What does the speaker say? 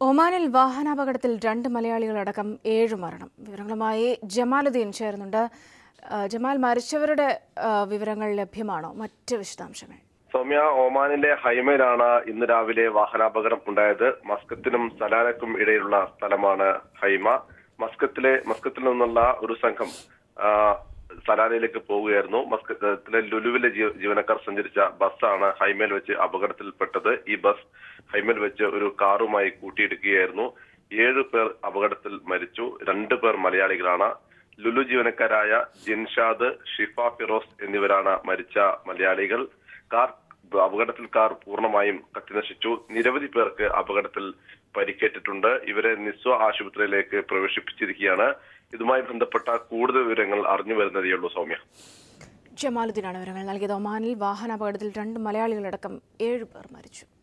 ഒമാനിൽ വാഹനാപകടത്തിൽ രണ്ട് മലയാളികളടക്കം ഏഴ് മരണം വിവരങ്ങളുമായി ജമാലുദ്ദീൻ ചേരുന്നുണ്ട് ആ, ജമാൽ മരിച്ചവരുടെ ആ, വിവരങ്ങൾ ലഭ്യമാണോ മറ്റ് വിശദാംശങ്ങൾ സൗമ്യ ഒമാനിലെ ഹൈമയിലാണ് ഇന്ന് രാവിലെ വാഹനാപകടം ഉണ്ടായത് മസ്കത്തിനും സലാലക്കും ഇടയിലുള്ള സ്ഥലമാണ് ഹൈമ മസ്കത്തിലെ മസ്കത്തിൽ നിന്നുള്ള ഒരു സംഘം ആ, സലാലയിലേക്ക് പോവുകയായിരുന്നു മസ്കത്തിലെ ലുലുവിലെ ജീവ- ജീവനക്കാർ സഞ്ചരിച്ച ബസ്സാണ് ഹൈമയിൽ വെച്ച് അപകടത്തിൽപ്പെട്ടത് ഈ ബസ് ഹൈമയിൽ വെച്ച് ഒരു കാറുമായി കൂട്ടിയിടിക്കുകയായിരുന്നു ഏഴ് പേർ അപകടത്തിൽ മരിച്ചു രണ്ടു പേർ മലയാളികളാണ് ലുലു ജീവനക്കാരായ ജിൻഷാദ് ഷിഫ ഫിറോസ് എന്നിവരാണ് മരിച്ച മലയാളികൾ കാർ അപകടത്തിൽ കാർ പൂർണ്ണമായും കത്തിനശിച്ചു നിരവധി പേർക്ക് അപകടത്തിൽ പരിക്കേറ്റിട്ടുണ്ട് ഇവരെ നിസ്വ ആശുപത്രിയിലേക്ക് പ്രവേശിപ്പിച്ചിരിക്കുകയാണ് ഇതുമായി ബന്ധപ്പെട്ട കൂടുതൽ വിവരങ്ങൾ അറിഞ്ഞു വരുന്നതേയുള്ളൂ സൗമ്യ ജമാലുദ്ദീനാണ് വിവരങ്ങൾ നൽകിയത് ഒമാനിൽ വാഹനാപകടത്തിൽ രണ്ട് മലയാളികളടക്കം ഏഴ് പേർ മരിച്ചു